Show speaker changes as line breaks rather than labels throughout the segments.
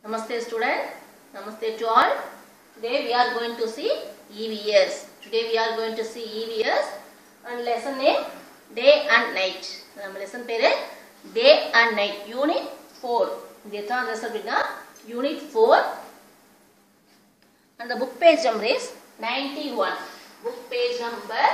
Namaste student. Namaste to all. Today we are going to see EVS. Today we are going to see EVS and lesson name day and night. நம்ம lesson பேரு day and night unit 4. இது எத்தனாவது lesson அப்படின்னா unit 4 and the book page number is 91. Book page number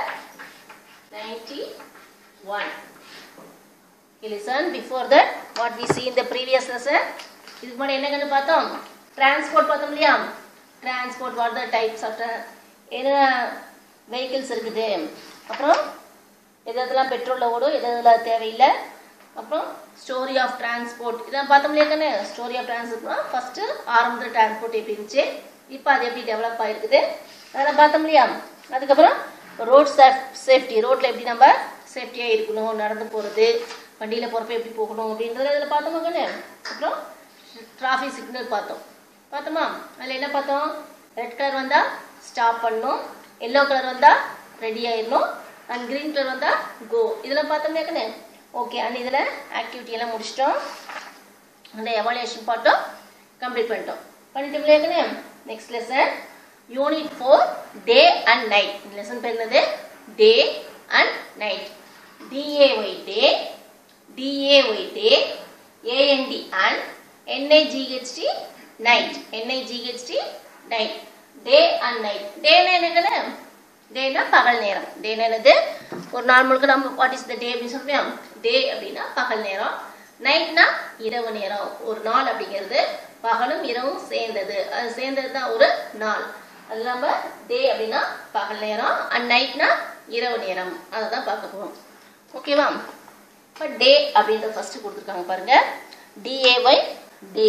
91. Okay, listen before that what we see in the previous lesson இதுக்கு முன்னாடி என்ன கண்டு பார்த்தோம் டிரான்ஸ்போர்ட் பார்த்தோம் இல்லையா transport what the types of என்ன வெஹிக்கிள்ஸ் இருக்குது அப்புறம் எது எதெல்லாம் பெட்ரோலில் ஓடும் எது எதெல்லாம் தேவையில்லை அப்புறம் ஸ்டோரி ஆஃப் டிரான்ஸ்போர்ட் இதெல்லாம் பார்த்தோம் இல்லையா கண்ணு ஸ்டோரி ஆஃப் டிரான்ஸ்போர்ட்னா ஃபஸ்ட்டு ஆரம்பத்தில் டிரான்ஸ்போர்ட் எப்படி இருந்துச்சு இப்போ அது எப்படி டெவலப் ஆகிருக்குது அதெல்லாம் பார்த்தோம் இல்லையா அதுக்கப்புறம் ரோட் சேஃப்டி ரோட்டில் எப்படி நம்ம சேஃப்டியாக இருக்கணும் நடந்து போகிறது வண்டியில் போகிறப்ப எப்படி போகணும் அப்படின்றத இதில் பார்த்தோமா கண்ணு அப்புறம் டிராஃபிக் சிக்னல் பார்த்தோம் பார்த்தோமா அதில் என்ன பார்த்தோம் ரெட் கலர் வந்தால் ஸ்டாப் பண்ணணும் எல்லோ கலர் வந்தால் ரெடி ஆயிடணும் அண்ட் க்ரீன் கலர் வந்தால் கோ இதெல்லாம் பார்த்தோம் கண்ணு ஓகே அண்ட் இதில் ஆக்டிவிட்டி எல்லாம் முடிச்சிட்டோம் அந்த எவாலுவேஷன் பார்ட்டும் கம்ப்ளீட் பண்ணிட்டோம் பண்ணிட்டோம் இல்லையா next lesson unit four day and night இந்த லெசன் பேர் என்னது day and night D A Y day D A Y day A N D and N I G H T night N I G H T night day and night டேனா என்னங்கன்னு டேனா பகல் நேரம் டேனா என்னது ஒரு நாள் முழுக்க நம்ம வாட் இஸ் த டே அப்படின்னு சொல்றோம் டே அப்படின்னா பகல் நேரம் நைட்னா இரவு நேரம் ஒரு நாள் அப்படிங்கிறது பகலும் இரவும் சேர்ந்தது அது சேர்ந்தது தான் ஒரு நாள் அது நம்ம டே அப்படின்னா பகல் நேரம் அண்ட் நைட்னா இரவு நேரம் அதை தான் பார்க்க போகிறோம் ஓகேவா இப்போ டே அப்படின்றத ஃபர்ஸ்ட் கொடுத்துருக்காங்க பாருங்க டிஏஒய் டே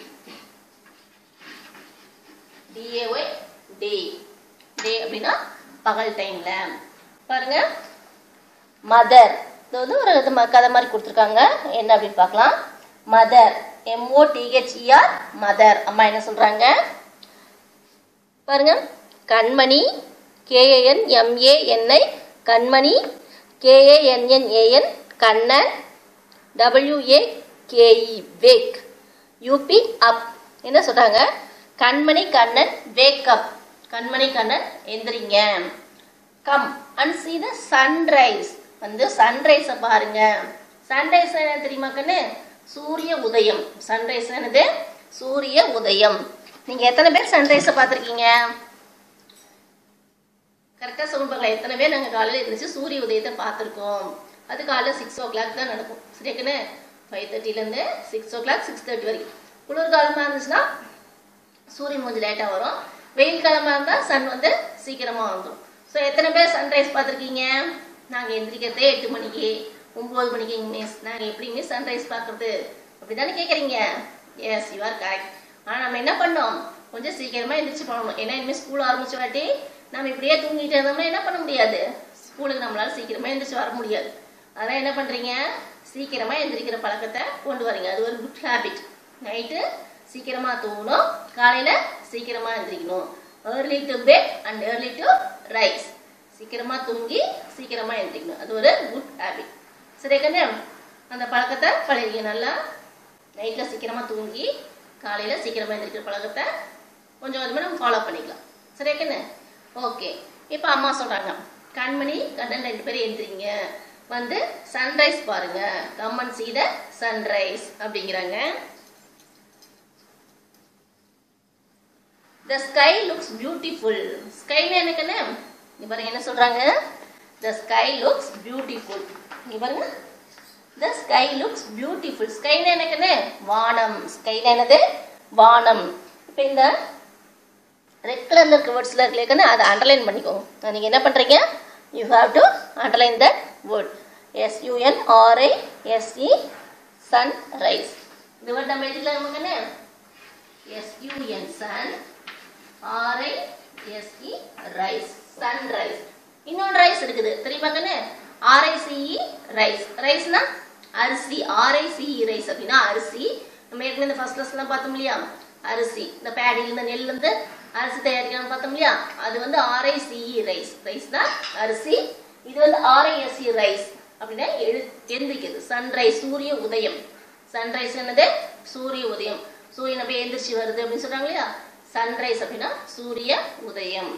டிஏஒய் டே டே அப்படின்னா பகல் டைம்ல பாருங்க மதர் இது வந்து ஒரு இது ம- கதை மாதிரி கொடுத்துருக்காங்க என்ன அப்படின்னு பார்க்கலாம் மதர் எம்ஓடிஹெச்இஆர் மதர் அம்மா என்ன சொல்றாங்க பாருங்க கண்மணி K A N M A N I Kanmani K A N N A N Kannan W A K E wake U P up என்ன சொல்றாங்க கண்மணி கண்ணன் வேக் அப் கண்மணி கண்ணன் எந்திரிங்க come and see the sunrise வந்து சன்ரைஸை பாருங்க சன்ரைஸ் என்ன தெரியுமா கண்ணு சூரிய உதயம் சன்ரைஸ் என்னது சூரிய உதயம் நீங்க எத்தனை பேர் சன்ரைஸை பார்த்துருக்கீங்க கரெக்டாக சொல்லுங்க பாருங்களேன் எத்தனை பேர் நாங்கள் காலையில் இருந்துச்சு சூரிய உதயத்தை பார்த்துருக்கோம் அது காலையில் சிக்ஸ் ஓ கிளாக் தான் நடக்கும் சரியாக்கண்ணே ஃபைவ் தேர்ட்டிலேருந்து six o'clock six thirty வரைக்கும் குளிர்காலமாக இருந்துச்சுன்னா சூரியன் கொஞ்சம் லேட்டாக வரும் வெயில் காலமாக இருந்தால் சன் வந்து சீக்கிரமாக வந்துடும் ஸோ எத்தனை பேர் சன்ரைஸ் பார்த்துருக்கீங்க நாங்கள் எந்திரிக்கிறதே எட்டு மணிக்கு ஒம்பது மணிக்கு மிஸ் நாங்கள் எப்படி மிஸ் சன்ரைஸ் பார்க்குறது அப்படி தானே கேட்குறீங்க எஸ் யூ ஆர் கரெக்ட் ஆனால் நம்ம என்ன பண்ணோம் கொஞ்சம் சீக்கிரமாக எந்திரிச்சு பண்ணணும் ஏன்னா இனிமேல் ஸ்கூல் ஆரம்பிச்ச வாட்டி நம்ம இப்படியே தூங்கிட்டு இருந்தோம்னா என்ன பண்ண முடியாது ஸ்கூலுக்கு நம்மளால சீக்கிரமாக எந்திரிச்சு வர முடியாது அதனால் என்ன பண்ணுறீங்க சீக்கிரமாக எந்திரிக்கிற பழக்கத்தை கொண்டு வரீங்க அது ஒரு குட் ஹேபிட் நைட்டு சீக்கிரமாக தூங்கணும் காலையில் சீக்கிரமாக எந்திரிக்கணும் early to bed and early to rise சீக்கிரமாக தூங்கி சீக்கிரமாக எந்திரிக்கணும் அது ஒரு குட் ஹேபிட் சரி கண்ணு அந்த பழக்கத்தை பழகிங்க நல்லா நைட்டில் சீக்கிரமாக தூங்கி காலையில் சீக்கிரமாக எந்திரிக்கிற பழக்கத்தை கொஞ்சம் கொஞ்சமாக நம்ம ஃபாலோ பண்ணிக்கலாம் சரியா கண்ணு ஓகே இப்போ அம்மா சொல்கிறாங்க கண்மணி கண்ணன் ரெண்டு பேரும் எந்திரிங்க வந்து சன்ரைஸ் பாருங்க கம்மன் see the சன்ரைஸ் அப்படிங்கிறாங்க த ஸ்கை லுக்ஸ் பியூட்டிஃபுல் ஸ்கைன்னு எனக்குன்னு நீ பாருங்க என்ன சொல்றாங்க த ஸ்கை லுக்ஸ் பியூட்டிஃபுல் நீ பாருங்க த ஸ்கை லுக்ஸ் பியூட்டிஃபுல் ஸ்கைன்னு எனக்குன்னு வானம் ஸ்கைன்னு என்னது வானம் இப்போ இந்த ரெட் கலர்ல இருக்க வேர்ட்ஸ்ல இருக்குன்னு அதை அண்டர்லைன் பண்ணிக்கோங்க நீங்க என்ன பண்றீங்க you have to underline that word S U N R I S E sun rise இந்த வேர்ட் நம்ம எழுதிக்கலாம் நமக்கு S U N sun R I S E rise sun rise இன்னொன்று ரைஸ் இருக்குது தெரியுமா கண்ணு ஆர்ஐசிஇ ரைஸ் ரைஸ்னா அரிசி ஆர்ஐசிஇ ரைஸ் அப்படின்னா அரிசி நம்ம ஏற்கனவே இந்த ஃபர்ஸ்ட் லெசன்லாம் பார்த்தோம் இல்லையா அரிசி இந்த பேடி இந்த நெல் வந்து அரிசி தயாரிக்கலாம்னு பார்த்தோம் இல்லையா அது வந்து ஆர்ஐசிஇ ரைஸ் ரைஸ் தான் அரிசி இது வந்து ஆர்ஐஎஸ்சி ரைஸ் அப்படின்னா எழு எந்திரிக்கிறது சன்ரைஸ் சூரிய உதயம் சன்ரைஸ் என்னது சூரிய உதயம் சூரியன் அப்படியே எந்திரிச்சு வருது அப்படின்னு சொல்றாங்க இல்லையா சன்ரைஸ் அப்படின்னா சூரிய உதயம்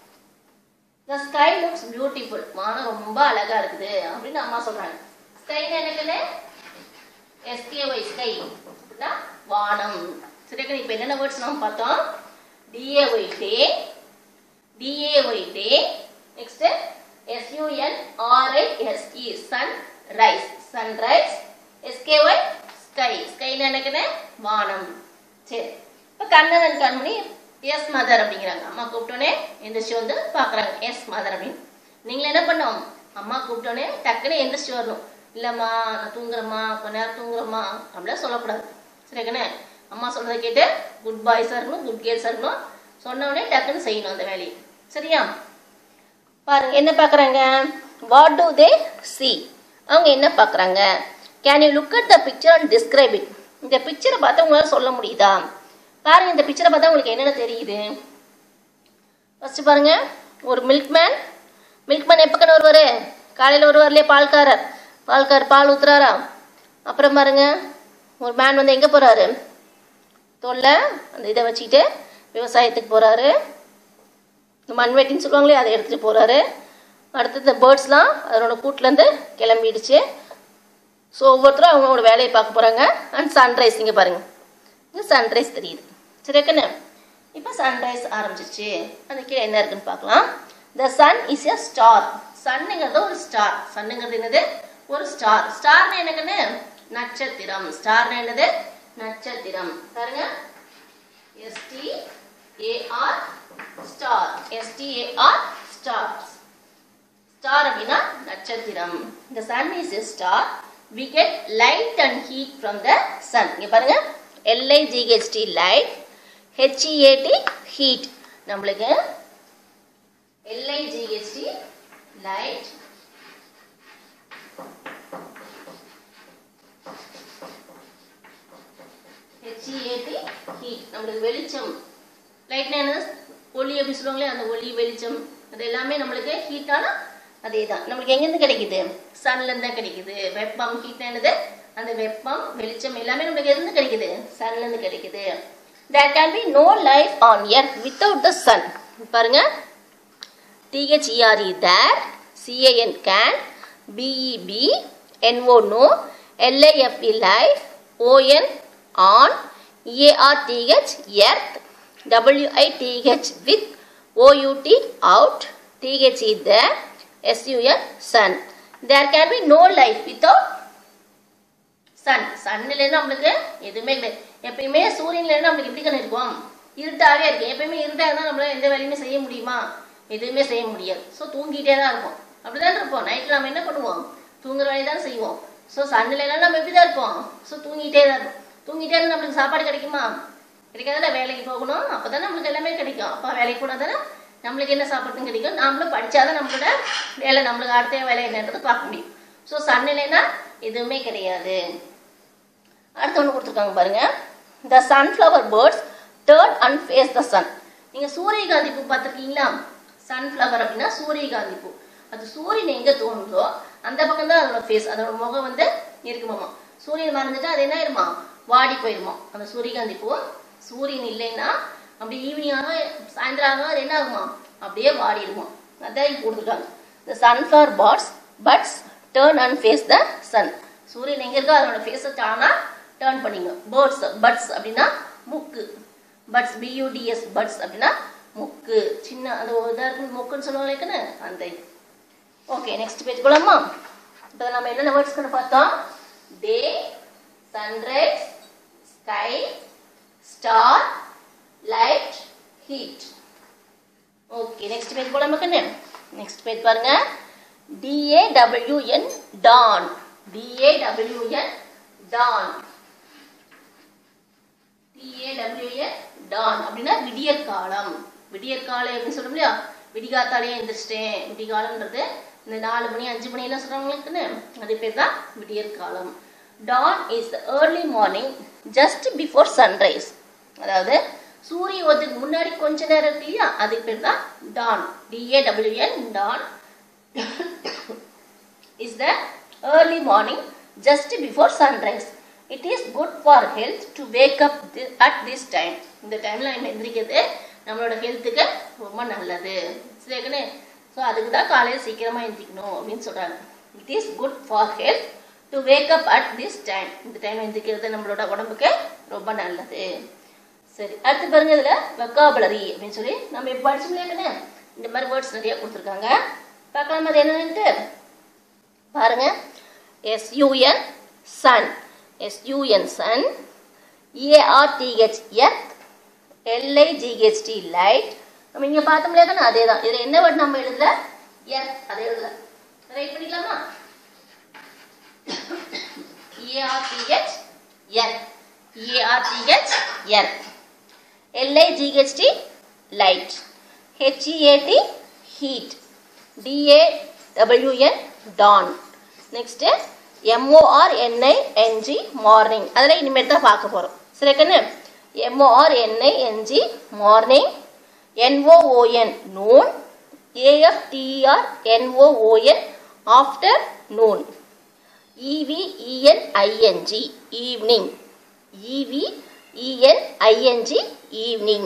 த ஸ்கை லுக்ஸ் பியூட்டிஃபுல் வானம் ரொம்ப அழகா இருக்குது அப்படின்னு அம்மா சொல்றாங்க ஸ்கைன்னு என்னக்குன்னு எஸ்கேஒய் ஸ்கை அப்படின்னா வானம் சரிக்கா இப்போ என்னென்ன வேர்ட்ஸ் நம்ம பார்த்தோம் D A Y day D A Y day next S U N R I S E sun rise sunrise S K Y sky ஸ்கைன்னு என்னக்குன்னு வானம் சரி இப்போ கண்ணன் கண்மணி எஸ் மதர் அப்படிங்கிறாங்க அம்மா கூப்பிட்டோன்னே எந்திரிச்சு வந்து பார்க்குறாங்க எஸ் மதர் அப்படின்னு நீங்கள் என்ன பண்ணோம் அம்மா கூப்பிட்டோன்னே டக்குன்னு எந்திரிச்சு வரணும் இல்லைம்மா நான் தூங்குறேம்மா கொஞ்ச நேரம் தூங்குறேம்மா அப்படிலாம் சொல்லக்கூடாது சரிக்கண்ணே அம்மா சொல்கிறத கேட்டு குட் பாய்ஸாக இருக்கணும் குட் கேர்ள்ஸாக இருக்கணும் சொன்ன உடனே டக்குன்னு செய்யணும் அந்த வேலையை சரியா பாருங்க என்ன பார்க்குறாங்க வாட் டு தே சி அவங்க என்ன பார்க்குறாங்க can you look at the picture and describe it இந்த பிக்சரை பார்த்தா உங்களால் சொல்ல முடியுதா பாருங்க இந்த பிக்சரை பார்த்தா உங்களுக்கு என்னென்ன தெரியுது ஃபர்ஸ்ட் பாருங்க ஒரு மில்க்மேன் மில்க்மேன் எப்போ கண்ணு வருவார் காலையில் வருவார் இல்லையா பால்காரர் பால்கார் பால் ஊத்துறாரா அப்புறம் பாருங்க ஒரு மேன் வந்து எங்கே போகிறாரு தோல்ல அந்த இதை வச்சுக்கிட்டு விவசாயத்துக்கு போகிறாரு மண்வெட்டின்னு சொல்லுவாங்களே அதை எடுத்துகிட்டு போகிறாரு அடுத்து இந்த பேர்ட்ஸ்லாம் அதனோட கூட்டிலேருந்து கிளம்பிடுச்சு ஸோ ஒவ்வொருத்தரும் அவங்களோட வேலையை பார்க்க போகிறாங்க அண்ட் சன்ரைஸ் இங்கே பாருங்கள் இங்கே சன்ரைஸ் தெரியுது சரி கண்ணு இப்போ சன்ரைஸ் ஆரம்பிச்சிச்சு அந்த கீழே என்ன இருக்குன்னு பார்க்கலாம் the sun is a star சன்னுங்கிறது ஒரு ஸ்டார் சன்னுங்கிறது என்னது ஒரு ஸ்டார் ஸ்டார்னா என்னங்கன்னு நட்சத்திரம் ஸ்டார்னா என்னது நட்சத்திரம் பாருங்க S T A R star S T A R star star அப்படின்னா நட்சத்திரம் இந்த sun is a star we get light and heat from the sun இங்க பாருங்க LIGHT light HEAT heat நம்மளுக்கு LIGHT light HEAT heat நம்மளுக்கு வெளிச்சம் லைட்னா என்ன ஒளி அப்படி சொல்லுவாங்களே அந்த ஒளி வெளிச்சம் அது எல்லாமே நம்மளுக்கு ஹீட்டான அதே தான் நம்மளுக்கு எங்கேருந்து கிடைக்குது சன்லேருந்து தான் கிடைக்குது வெப்பம் ஹீட் என்னது அந்த வெப்பம் வெளிச்சம் எல்லாமே நம்மளுக்கு எருந்து கிடைக்குது சன்லேருந்து கிடைக்குது there can be no life on earth without the sun பாருங்க T H E R E there C A N can B E B N O no L I F E life O N on A R T H earth W I T H with O U T out T H E the S U N sun there can be no life without sun சன்னிலேருந்து நம்மளுக்கு எதுவுமே கிடையாது எப்பயுமே சூரியன்லேருந்து நம்மளுக்கு எப்படி கண்ணு இருக்கும் இருட்டாவே இருக்கு எப்பயுமே இருட்டா இருந்தால் நம்மளால எந்த வேலையுமே செய்ய முடியுமா எதுவுமே செய்ய முடியாது ஸோ தூங்கிட்டே தான் இருப்போம் அப்படிதான் இருப்போம் நைட்டில் நம்ம என்ன பண்ணுவோம் தூங்குற வேலையை தான் செய்வோம் ஸோ சன்னிலேருந்து நம்ம எப்படி தான் இருப்போம் ஸோ தூங்கிட்டே தான் இருப்போம் தூங்கிட்டே இருந்தால் நம்மளுக்கு சாப்பாடு கிடைக்குமா கிடைக்காதுல வேலைக்கு போகணும் அப்போ தான் நம்மளுக்கு எல்லாமே கிடைக்கும் அப்பா வேலைக்கு போனால் தானே நம்மளுக்கு என்ன சாப்பாடும் கிடைக்கும் நாமளும் படித்தாதான் நம்மளோட வேலை நம்மளுக்கு அடுத்த வேலை என்னன்றது பார்க்க முடியும் ஸோ சன்னிலைனா எதுவுமே கிடையாது அடுத்து ஒன்று கொடுத்துருக்காங்க பாருங்க the sunflower birds turn and face the sun நீங்கள் சூரியகாந்தி பூ பார்த்துருக்கீங்களா சன்ஃப்ளவர் அப்படின்னா சூரியகாந்தி பூ அது சூரியன் எங்கே தோணுதோ அந்த பக்கம் தான் அதோட ஃபேஸ் அதோட முகம் வந்து இருக்குமாமா சூரியன் மறைஞ்சிட்டா அது என்ன ஆயிருமா வாடி போயிருமா அந்த சூரியகாந்தி பூ சூரியன் இல்லைன்னா அப்படி ஈவினிங் ஆக சாயந்தரம் ஆக அது என்ன ஆகுமா அப்படியே வாடிடுமா அதான் இங்க கொடுத்துருக்காங்க the sunflower pots buds turn and face the sun சூரியன் எங்கே இருக்கோ அதோட ஃபேஸை தானா டேர்ன் பண்ணிங்க பேர்ட்ஸ் பட்ஸ் அப்படின்னா முக்கு பட்ஸ் பியூடிஎஸ் பட்ஸ் அப்படின்னா முக்கு சின்ன அந்த இதாக இருக்கும் முக்குன்னு சொல்லுவாங்களேக்குன்னு அந்த இது ஓகே நெக்ஸ்ட் பேஜ் போலாமா இப்போ நம்ம என்னென்ன வேர்ட்ஸ்க்குன்னு பார்த்தோம் day sunrise sky star light heat okay next page போலாமா கண்ணு நெக்ஸ்ட் பேஜ் பாருங்க D A W N dawn D A W N dawn D A W N dawn அப்படின்னா விடியற் காலம் விடியற் காலம் எப்படி சொல்றோம் இல்லையா விடிகாத்தாலே எந்திரிச்சிட்டேன் விடிகாலம்ன்றது இந்த நாலு மணி அஞ்சு மணி எல்லாம் சொல்றாங்களுக்குன்னு அது பேர் தான் விடியற் காலம் dawn is the early morning just before sunrise அதாவது சூரிய உதயத்துக்கு முன்னாடி கொஞ்ச நேரம் இருக்கு இல்லையா அதுக்கு பேர் தான் dawn D A W N dawn is the early morning just before sunrise it is good for health to wake up at this time இந்த டைமில் நம்ம எந்திரிக்கிறது நம்மளோட ஹெல்த்துக்கு ரொம்ப நல்லது சரியாக்கண்ணே ஸோ அதுக்கு தான் காலையில் சீக்கிரமாக எந்திரிக்கணும் அப்படின்னு சொல்கிறாங்க it is good for health to wake up at this time இந்த டைம் எந்திரிக்கிறது நம்மளோட உடம்புக்கு ரொம்ப நல்லது சரி அடுத்து பாருங்க இதில் வெக்காபுலரி அப்படின்னு சொல்லி நம்ம இப்போ படிச்சோம்லையாக்கண்ணே இந்த மாதிரி வேர்ட்ஸ் நிறைய கொடுத்துருக்காங்க பார்க்கலாம் அது என்னன்ட்டு பாருங்க S U N sun S U N sun A R T H earth L I G H T light நம்ம இங்கே பார்த்தோம்லையா தானே அதே தான் இதில் என்ன வேர்ட் நம்ம எழுதல எர்த் அதை எழுதல ரைட் பண்ணிக்கலாமா ARTH earth ARTH earth L I G H T light H E A T heat D A W N Don next எம்ஓஆர்என்ஐஎன்ஜி morning அதெல்லாம் இனிமேல் தான் பார்க்க போகிறோம் சரி கண்ணு எம்ஓஆர்என்ஐஎன்ஜி morning N O O N noon A F T R N O O N after noon இவிஇஎன்ஐஎன்ஜி evening இவிஇஎன்ஐஎன்ஜி evening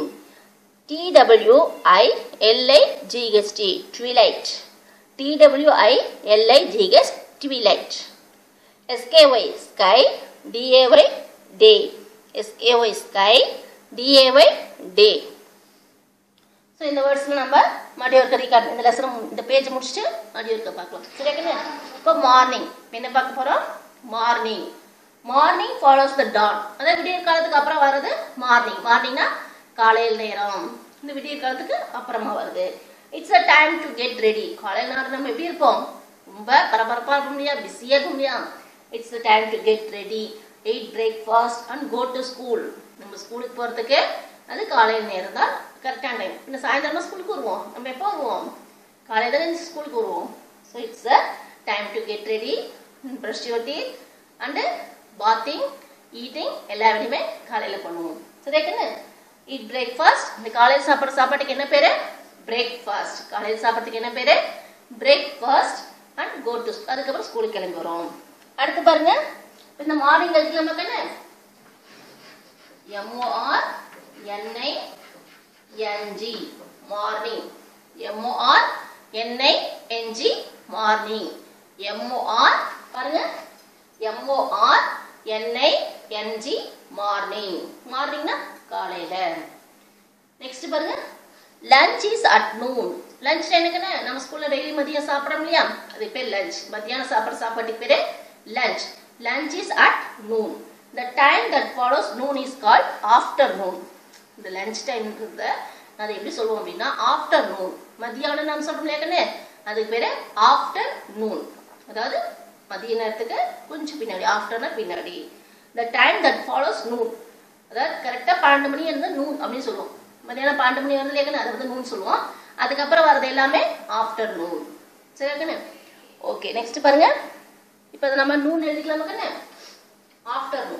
டிடபிள்யூஐஎல்ஐஜிஹெச்டி twilight டிடபிள்யூஐஎல்ஐஜிஹெச் twilight SKY sky D A Y டே SKY sky D A Y day so இந்த வேர்ட்ஸில் நம்ம மறுபடியும் ஒருக்க ரீகார்ட் இந்த லெசன் இந்த பேஜ் முடிச்சுட்டு மறுபடியும் ஒருக்க பார்க்கலாம் சரியாக்கண்ணே இப்போ மார்னிங் என்ன பார்க்க போகிறோம் morning morning follows the dawn அதாவது விடியற் காலத்துக்கு அப்புறம் வர்றது மார்னிங் மார்னிங்னா காலையில் நேரம் இந்த விடியற் காலத்துக்கு அப்புறமா வருது it's a time to get ready காலையில் நேரம் நம்ம எப்படி இருப்போம் ரொம்ப பரபரப்பாக இருக்க முடியாது பிஸியாக இருக்க முடியாது it's the time to get ready eat breakfast and go to school நம்ம ஸ்கூலுக்கு போகிறதுக்கு அது காலையில் நேரம் தான் கரெக்டான டைம் இன்னும் சாயந்தரமா ஸ்கூலுக்கு வருவோம் நம்ம எப்போ வருவோம் காலையில் தான் ஸ்கூலுக்கு வருவோம் so it's a time to get ready brush your teeth and bathing eating எல்லா வேலையுமே காலையில் பண்ணுவோம் சரியாக்குன்னு ஈட் பிரேக்ஃபாஸ்ட் இந்த காலையில் சாப்பிட்ற சாப்பாட்டுக்கு என்ன பேர் பிரேக்ஃபாஸ்ட் காலையில் சாப்பிட்றதுக்கு என்ன பேர் பிரேக்ஃபாஸ்ட் அண்ட் கோ டு அதுக்கப்புறம் ஸ்கூலுக்கு கிளம்பி வரோம் அடுத்து பாருங்க இந்த மார்னிங் இருக்கு நமக்கு என்ன M O R N I N G morning M O R N I N G morning M O R பாருங்க எம்ஓஆர் என்ஐ என்ஜி மார்னிங் மார்னிங்னா காலையில நெக்ஸ்ட் பாருங்க lunch is at noon lunch எனக்குன்னு நம்ம ஸ்கூல்ல டெய்லி மதியம் சாப்பிட்றோம் இல்லையா அது பேர் லஞ்ச் மத்தியானம் சாப்பிட்ற சாப்பாட்டுக்கு பேரு lunch lunch is at noon the time that follows noon is called afternoon இந்த லஞ்ச் டைம்ன்றத அதை எப்படி சொல்லுவோம் அப்படின்னா ஆஃப்டர் நூன் மதியானம் நம்ம சொல்றோம் இல்லையாக்கண்ணே அதுக்கு பேரு ஆஃப்டர் நூன் அதாவது மதிய நேரத்துக்கு கொஞ்சம் பின்னாடி ஆஃப்டர்னா பின்னாடி the time that follows noon அதாவது கரெக்டாக பன்னெண்டு மணி இருந்தால் நூன் அப்படின்னு சொல்லுவோம் மதியானம் பன்னெண்டு மணி வந்து இல்லையாக்கண்ணே அதை வந்து நூன் சொல்லுவோம் அதுக்கப்புறம் வரது எல்லாமே ஆஃப்டர் நூன் சரியாக்கண்ணே ஓகே நெக்ஸ்ட் பாருங்க இப்போ அதை நம்ம நூன் எழுதிக்கலாமா கண்ணே afternoon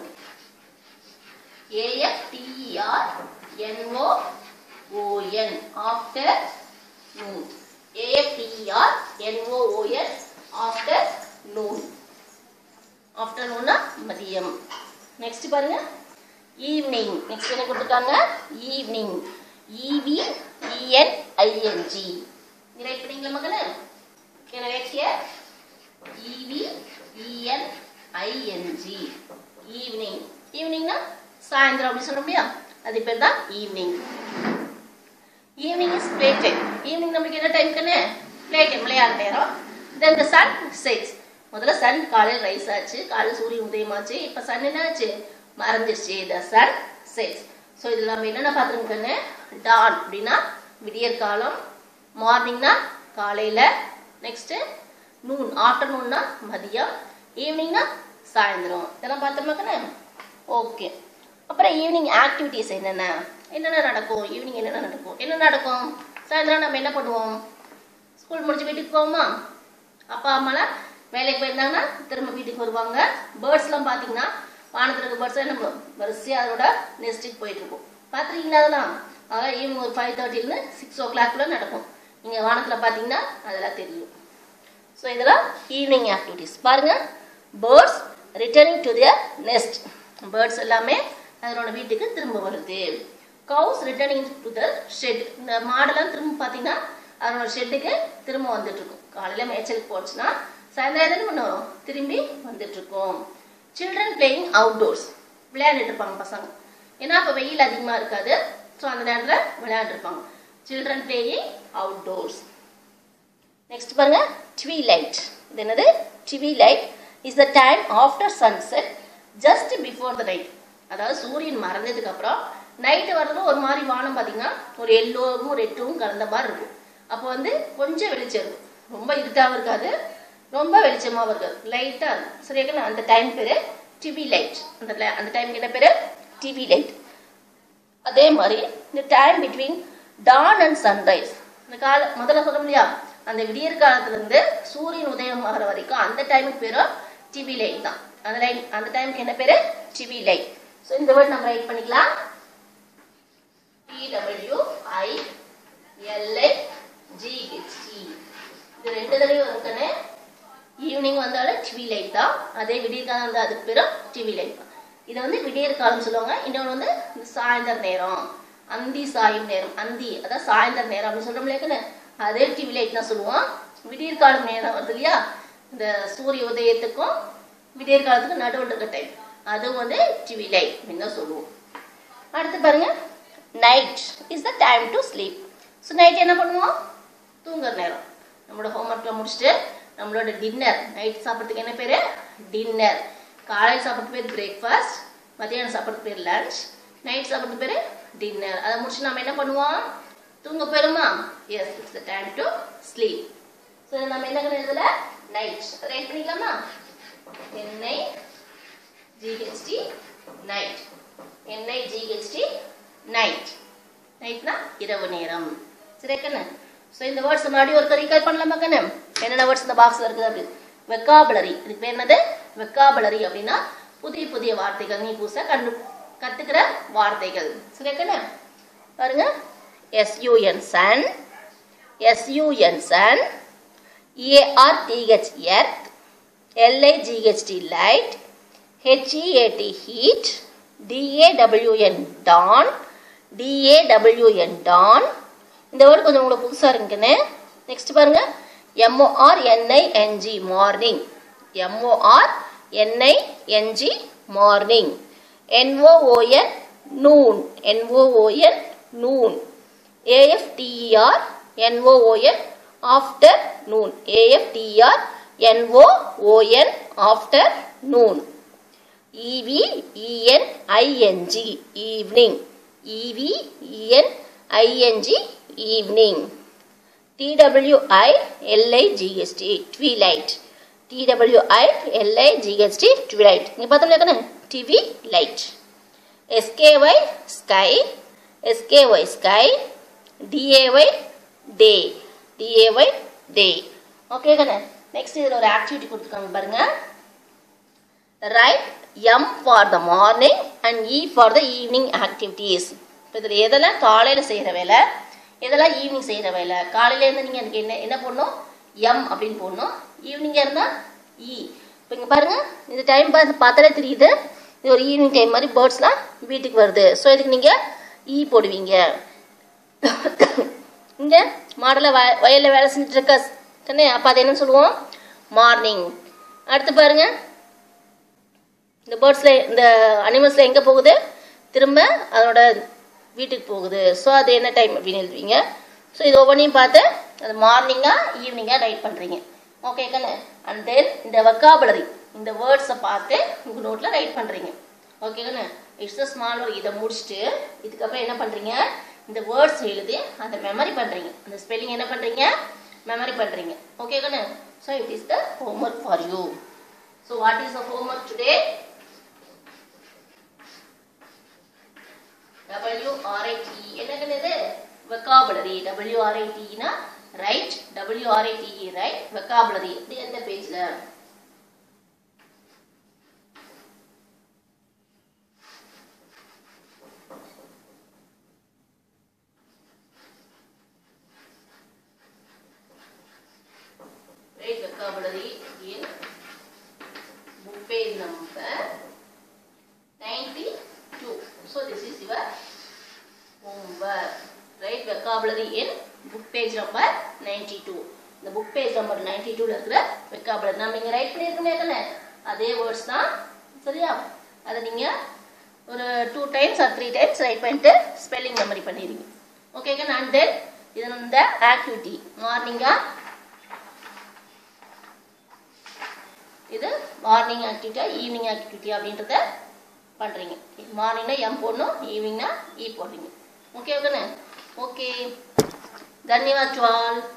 A F T R N O O N afternoon A F T R N O O N afternoon ஆஃப்டர் நூன்னா மதியம் நெக்ஸ்ட் பாருங்க ஈவினிங் நெக்ஸ்ட் என்ன கொடுத்துருக்காங்க ஈவினிங் இவி இஎன்ஐஎன்ஜி ரைட் பண்ணீங்களா மகனே can write here E V E N I N G evening ஈவினிங்னா சாயந்தரம் அப்படி சொல்ல முடியா அது பேர் தான் evening evening is play time evening நம்மளுக்கு என்ன டைம் கண்ணு பிளே டைம் விளையாட நேரம் தென் த சன் செட்ஸ் முதல்ல சன் காலையில் ரைஸ் ஆச்சு காலையில் சூரியன் உதயமாச்சு இப்போ சன் என்ன ஆச்சு மறந்துருச்சு த சன் செட்ஸ் ஸோ இதில் நம்ம என்னென்ன பார்த்துருங்க கண்ணு டான் அப்படின்னா விடியற் காலம் மார்னிங்னா காலையில் நெக்ஸ்ட்டு நூன் ஆஃப்டர்நூன்னா மதியம் ஈவினிங்னா சாயந்தரம் இதெல்லாம் பார்த்தோமா கண்ணு ஓகே அப்புறம் ஈவினிங் ஆக்டிவிட்டீஸ் என்னென்ன என்னென்ன நடக்கும் ஈவினிங் என்னென்ன நடக்கும் என்ன நடக்கும் சாயந்தரம் நம்ம என்ன பண்ணுவோம் ஸ்கூல் முடிச்சு வீட்டுக்கு போவோமா அப்பா அம்மாலாம் வேலைக்கு போயிருந்தாங்கன்னா திரும்ப வீட்டுக்கு வருவாங்க பேர்ட்ஸ்லாம் பார்த்தீங்கன்னா வானத்தில் இருக்க பேர்ட்ஸ் என்ன வரிசையாக அதோட நெஸ்ட்டுக்கு போயிட்டு இருக்கும் பார்த்துருக்கீங்களா அதெல்லாம் அதாவது ஈவினிங் ஒரு ஃபைவ் தேர்ட்டிலேருந்து சிக்ஸ் ஓ கிளாக்குள்ளே நடக்கும் நீங்கள் வானத்தில் பார்த்தீங்கன்னா அதெல்லாம் தெரியும் ஸோ இதெல்லாம் ஈவினிங் ஆக்டிவிட்டீஸ் பாருங்க birds returning to their nest birds எல்லாமே அதனோட வீட்டுக்கு திரும்ப வருது cows returning to the shed இந்த மாடெல்லாம் திரும்ப பார்த்தீங்கன்னா அதனோட ஷெட்டுக்கு திரும்ப வந்துட்டு இருக்கும் காலையில் மேய்ச்சலுக்கு போச்சுன்னா சாயந்தரம் என்ன பண்ணுவோம் திரும்பி வந்துட்டு இருக்கும் சில்ட்ரன் பிளேயிங் அவுட்டோர்ஸ் விளையாண்டுட்டு இருப்பாங்க பசங்க ஏன்னா அப்போ வெயில் அதிகமாக இருக்காது ஸோ அந்த நேரத்தில் விளையாண்டுருப்பாங்க சில்ட்ரன் பிளேயிங் அவுட்டோர்ஸ் நெக்ஸ்ட் பாருங்க ட்வீலைட் இது என்னது twilight is the time after sunset just before the night அதாவது சூரியன் மறைஞ்சதுக்கு அப்புறம் நைட்டு வர்றது ஒரு மாதிரி வானம் பார்த்தீங்கன்னா ஒரு எல்லோவும் ரெட்டும் கலந்த மாதிரி இருக்கும் அப்போ வந்து கொஞ்சம் வெளிச்சம் இருக்கும் ரொம்ப இருட்டாகவும் இருக்காது ரொம்ப வெளிச்சமாகவும் இருக்காது லைட்டாக இருக்கும் சரியா அந்த டைம் பேர் டிவி லைட் அந்த li- அந்த டைமுக்கு என்ன பேர் டிவி லைட் அதே மாதிரி இந்த time between dawn and sunrise இந்த கால முதல்ல சொல்ல இல்லையா அந்த விடியற் காலத்துல இருந்து சூரியன் உதயம் ஆகிற வரைக்கும் அந்த டைமுக்கு பேரும் டிவி லைட் தான் அந்த லைட் அந்த டைமுக்கு என்ன பேரு டிவி லைட் ஸோ இந்த வேர்ட் நம்ம ரைட் பண்ணிக்கலாம் டிடபிள்யூஐ எல்ஐ ஜிஹெச்டி இது ரெண்டு தடவை இருக்குன்னு ஈவினிங் வந்தாலும் டிவி லைட் தான் அதே விடியற் காலம் வந்து அதுக்கு பேரும் டிவி லைட் தான் இதை வந்து விடியற் காலம் சொல்லுவாங்க இன்னொன்று வந்து இந்த சாயந்தர நேரம் அந்தி சாயும் நேரம் அந்தி அதான் சாயந்தர நேரம் அப்படின்னு சொல்றோம் இல்லையாக்குன்னு அதே டிவி லைட் தான் சொல்லுவோம் விடியற் காலம் நேரம் வருது இல்லையா இந்த சூரிய உதயத்துக்கும் விடியற் காலத்துக்கும் நடுவில் இருக்க டைம் அதுவும் வந்து டிவி லைட் அப்படின்னு தான் சொல்லுவோம் அடுத்து பாருங்க night is the time to sleep so night என்ன பண்ணுவோம் தூங்குற நேரம் நம்மளோட ஹோம்ஒர்க்கில் முடிச்சுட்டு நம்மளோட டின்னர் நைட் சாப்பிட்றதுக்கு என்ன பேர் டின்னர் காலையில் சாப்பிட்றது பேர் பிரேக்ஃபாஸ்ட் மத்தியானம் சாப்பிட்றது பேர் லஞ்ச் நைட் சாப்பிட்றது பேர் டின்னர் அதை முடிச்சு நம்ம என்ன பண்ணுவோம் தூங்க போயிருமா yes it's the time to sleep so நம்ம என்ன எழுதல நைட் ரைட் பண்ணிக்கலாமா N I G H T night N I G H T night நைட்னா இரவு நேரம் சரி கண்ணு ஸோ இந்த வேர்ட்ஸ் மறுபடியும் ஒரு ரீகால் பண்ணலாமா கண்ணு என்னென்ன வேர்ட்ஸ் இந்த பாக்ஸில் இருக்குது அப்படி வெக்காபுலரி இதுக்கு பேர் என்னது வெக்காபுலரி அப்படின்னா புதிய புதிய வார்த்தைகள் நீ புதுசாக கண்டு கற்றுக்கிற வார்த்தைகள் சரி கண்ணு பாருங்க S U N sun S U N sun A R T H earth L I G H T light H E A T heat D A W N dawn D A W N dawn இந்த வேர்டு கொஞ்சம் உங்களுக்கு புதுசாக இருக்குன்னு நெக்ஸ்ட் பாருங்க M O R N I N G morning M O R N I N G morning N O O N noon N O O N noon A F T E R N O O N afternoon A F T R N O O N afternoon E V E N I N G evening இவி E N I N G evening டிடபிள்யூஐ எல்ஐஜிஎஸ்டி ட்வீலைட் டிடபிள்யூஐ எல்ஐஜிஎஸ்டி ட்வீலைட் இங்கே பார்த்தோம் இல்லையா twilight S K Y sky S K Y sky D A Y day D A Y day okay கண்ணே next இதில் ஒரு activity கொடுத்துருக்காங்க பாருங்க write M for the morning and E for the evening activities இப்போ இதில் எதெல்லாம் காலையில் செய்கிற வேலை எதெல்லாம் ஈவினிங் செய்கிற வேலை காலையிலேருந்து நீங்கள் எனக்கு என்ன என்ன போடணும் எம் அப்படின்னு போடணும் ஈவினிங்காக இருந்தால் இ இப்போ இங்கே பாருங்கள் இந்த டைம் பார்த்து பார்த்தாலே தெரியுது இது ஒரு ஈவினிங் டைம் மாதிரி பேர்ட்ஸ்லாம் வீட்டுக்கு வருது ஸோ இதுக்கு நீங்கள் ஈ போடுவீங்க இங்கே மாடலில் வ வயலில் வேலை செஞ்சுட்டு இருக்க தானே அப்போ அது என்னன்னு சொல்லுவோம் மார்னிங் அடுத்து பாருங்கள் இந்த பேர்ட்ஸில் இந்த அனிமல்ஸில் எங்கே போகுது திரும்ப அதோட வீட்டுக்கு போகுது ஸோ அது என்ன டைம் அப்படின்னு எழுதுவீங்க ஸோ இது ஒவ்வொன்றையும் பார்த்து அது மார்னிங்காக ஈவினிங்காக ரைட் பண்ணுறீங்க ஓகே கண்ணு அண்ட் தென் இந்த வக்காபுலரி இந்த வேர்ட்ஸை பார்த்து உங்கள் நோட்டில் ரைட் பண்ணுறீங்க ஓகே கண்ணு இட்ஸ் அ ஸ்மால் ஒர்க் இதை முடிச்சுட்டு இதுக்கப்புறம் என்ன பண்ணுறீங்க இந்த வேர்ட்ஸ் எழுதி அதை மெமரி பண்ணுறீங்க அந்த ஸ்பெல்லிங் என்ன பண்ணுறீங்க மெமரி பண்ணுறீங்க ஓகே கண்ணு so it is the homework for you so what is the homework today WRIT என்னங்க இது vocabulary WRIT னா ரைட் WRIT ரைட் vocabulary இது எந்த பேஜ்ல write vocabulary in book page number vocabulary in book page number 92 இந்த book page number 92 ல இருக்கிற vocabulary நம்ம இங்க ரைட் பண்ணிருக்கோமே கண்ணே அதே வேர்ட்ஸ் தான் சரியா அதை நீங்க ஒரு two times or three times write பண்ணிட்டு ஸ்பெல்லிங் மெமரி பண்ணிடுங்க ஓகே கண்ணா அண்ட் தென் இது இந்த ஆக்டிவிட்டி மார்னிங்கா இது மார்னிங் ஆக்டிவிட்டியா ஈவினிங் ஆக்டிவிட்டி அப்படின்றத பண்ணுறீங்க மார்னிங்னா எம் போடணும் ஈவினிங்னா இ போடுறீங்க ஓகே ஓகேண்ணே ஓகே தன்யவாத் டு ஆல்